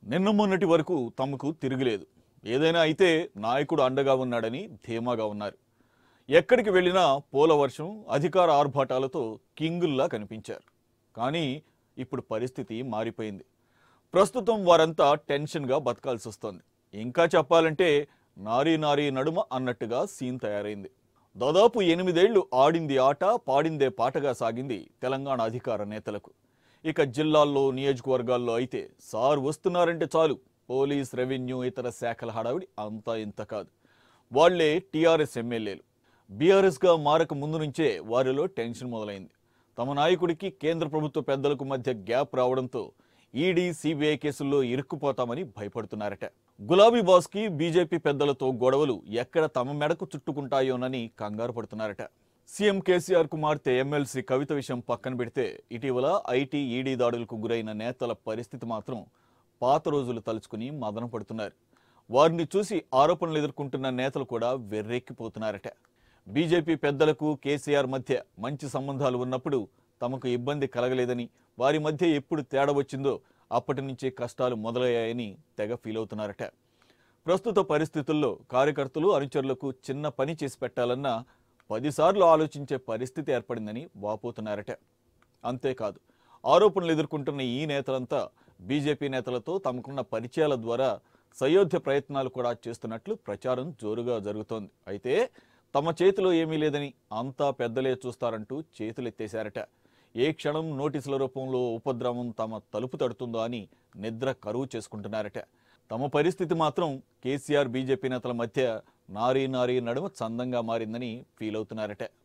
నిన్న మొన్నటి వరకు తమకు తిరుగులేదు ఏదైనా అయితే నాయకుడు అండగా ఉన్నాడని ధీమాగా ఉన్నారు ఎక్కడికి వెళ్ళినా పోలవర్షం అధికార ఆర్భాటాలతో కింగుల్లా కనిపించారు కానీ ఇప్పుడు పరిస్థితి మారిపోయింది ప్రస్తుతం వారంతా టెన్షన్గా బతకాల్సి వస్తోంది ఇంకా చెప్పాలంటే నారీ నారీ నడుమ అన్నట్టుగా సీన్ తయారైంది దాదాపు ఎనిమిదేళ్లు ఆడింది ఆట పాడిందే పాటగా సాగింది తెలంగాణ అధికార నేతలకు ఇక జిల్లాల్లో నియోజకవర్గాల్లో అయితే సార్ వస్తున్నారంటే చాలు పోలీస్ రెవెన్యూ ఇతర శాఖల హడావిడి అంతా ఇంత కాదు వాళ్లే టీఆర్ఎస్ ఎమ్మెల్యేలు బీఆర్ఎస్గా మారక ముందు నుంచే వారిలో టెన్షన్ మొదలైంది తమ నాయకుడికి కేంద్ర ప్రభుత్వ పెద్దలకు మధ్య గ్యాప్ రావడంతో ఈడీ సిబిఐ కేసుల్లో ఇరుక్కుపోతామని భయపడుతున్నారట గులాబీ బాస్కి బీజేపీ పెద్దలతో గొడవలు ఎక్కడ తమ మెడకు చుట్టుకుంటాయోనని కంగారు పడుతున్నారట సీఎం కేసీఆర్ కుమార్తె ఎమ్మెల్సీ కవిత విషయం పక్కన పెడితే ఇటీవల ఐటీ ఈడీ దాడులకు గురైన నేతల పరిస్థితి మాత్రం పాత రోజులు తలుచుకుని మదన పడుతున్నారు వారిని చూసి ఆరోపణలు ఎదుర్కొంటున్న నేతలు కూడా వెర్రెక్కిపోతున్నారట బీజేపీ పెద్దలకు కేసీఆర్ మధ్య మంచి సంబంధాలు ఉన్నప్పుడు తమకు ఇబ్బంది కలగలేదని వారి మధ్య ఎప్పుడు తేడా వచ్చిందో అప్పటి నుంచే కష్టాలు మొదలయ్యాయని తెగ ఫీల్ అవుతున్నారట ప్రస్తుత పరిస్థితుల్లో కార్యకర్తలు అనుచరులకు చిన్న పని చేసి పెట్టాలన్నా పదిసార్లు ఆలోచించే పరిస్థితి ఏర్పడిందని వాపోతున్నారట అంతేకాదు ఆరోపణలు ఎదుర్కొంటున్న ఈ నేతలంతా బీజేపీ నేతలతో తమకున్న పరిచయాల ద్వారా సయోధ్య ప్రయత్నాలు కూడా చేస్తున్నట్లు ప్రచారం జోరుగా జరుగుతోంది అయితే తమ చేతిలో ఏమీ లేదని అంతా పెద్దలే చూస్తారంటూ చేతులెత్తేశారట ఏ క్షణం నోటీసుల రూపంలో ఉపద్రవం తమ తలుపు తడుతుందో అని నిద్ర కరువు చేసుకుంటున్నారట తమ పరిస్థితి మాత్రం కేసీఆర్ బీజేపీ నేతల మధ్య నారీ నారీ నడుమ చందంగా మారిందని ఫీల్ అవుతున్నారట